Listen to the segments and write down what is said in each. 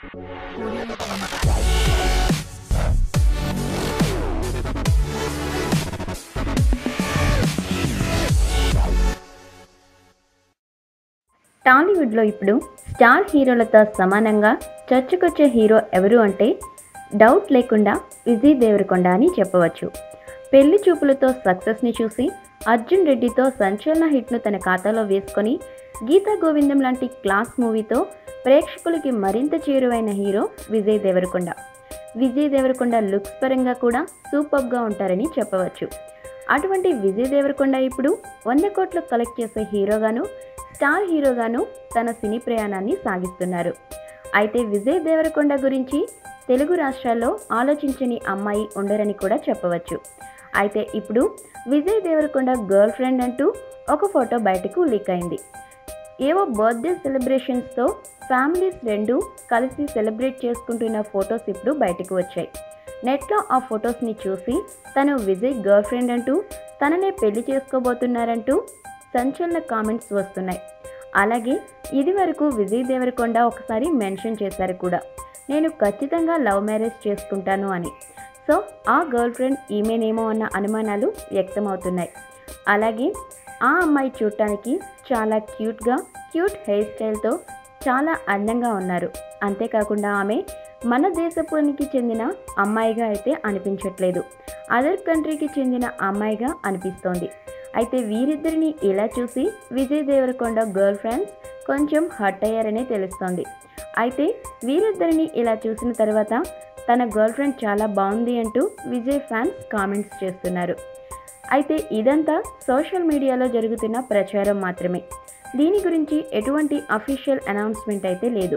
టాలీవుడ్లో ఇప్పుడు స్టార్ హీరోలతో సమానంగా చర్చకొచ్చే హీరో ఎవరు అంటే డౌట్ లేకుండా విజయ్ దేవరకొండ అని చెప్పవచ్చు పెళ్లి చూపులతో సక్సెస్ని చూసి అర్జున్ రెడ్డితో సంచలన హిట్ను తన ఖాతాలో వేసుకొని గీతా గోవిందం లాంటి క్లాస్ మూవీతో ప్రేక్షకులకి మరింత చేరువైన హీరో విజయ్ దేవరకొండ విజయ్ దేవరకొండ లుక్స్ పరంగా కూడా సూపర్గా ఉంటారని చెప్పవచ్చు అటువంటి విజయ్ దేవరకొండ ఇప్పుడు వంద కోట్లు కలెక్ట్ చేసే హీరోగాను స్టార్ హీరోగాను తన సినీ ప్రయాణాన్ని సాగిస్తున్నారు అయితే విజయ్ దేవరకొండ గురించి తెలుగు రాష్ట్రాల్లో ఆలోచించని అమ్మాయి ఉండరని కూడా చెప్పవచ్చు అయితే ఇప్పుడు విజయ్ దేవరకొండ గర్ల్ ఫ్రెండ్ అంటూ ఒక ఫోటో బయటకు లీక్ అయింది ఏవో బర్త్డే సెలబ్రేషన్స్తో ఫ్యామిలీస్ రెండు కలిసి సెలబ్రేట్ చేసుకుంటున్న ఫొటోస్ ఇప్పుడు బయటకు వచ్చాయి నెట్లో ఆ ఫొటోస్ని చూసి తను విజయ్ గర్ల్ ఫ్రెండ్ అంటూ తననే పెళ్లి చేసుకోబోతున్నారంటూ సంచలన కామెంట్స్ వస్తున్నాయి అలాగే ఇదివరకు విజయ్ దేవరకొండ ఒకసారి మెన్షన్ చేశారు కూడా నేను ఖచ్చితంగా లవ్ మ్యారేజ్ చేసుకుంటాను అని సో ఆ గర్ల్ ఫ్రెండ్ ఈమెనేమో అన్న అనుమానాలు వ్యక్తమవుతున్నాయి అలాగే ఆ అమ్మాయి చూడటానికి చాలా క్యూట్గా క్యూట్ హెయిర్ స్టైల్తో చాలా అందంగా ఉన్నారు అంతేకాకుండా ఆమె మన దేశపునికి చెందిన అమ్మాయిగా అయితే అనిపించట్లేదు అదర్ కంట్రీకి చెందిన అమ్మాయిగా అనిపిస్తోంది అయితే వీరిద్దరిని ఇలా చూసి విజయ్ దేవరకొండ గర్ల్ ఫ్రెండ్స్ కొంచెం హర్ట్ అయ్యారనే తెలుస్తోంది అయితే వీరిద్దరిని ఇలా చూసిన తర్వాత తన గర్ల్ ఫ్రెండ్ చాలా బాగుంది అంటూ విజయ్ ఫ్యాన్స్ కామెంట్స్ చేస్తున్నారు అయితే ఇదంతా సోషల్ మీడియాలో జరుగుతున్న ప్రచారం మాత్రమే దీని గురించి ఎటువంటి అఫీషియల్ అనౌన్స్మెంట్ అయితే లేదు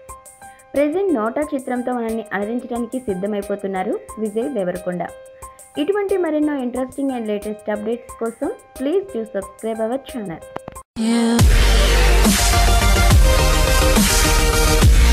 ప్రజెంట్ నోటా చిత్రంతో మనల్ని అలరించడానికి సిద్ధమైపోతున్నారు విజయ్ దేవరకొండ ఇటువంటి మరెన్నో ఇంట్రెస్టింగ్ అండ్ లేటెస్ట్ అప్డేట్స్ కోసం please do subscribe our channel you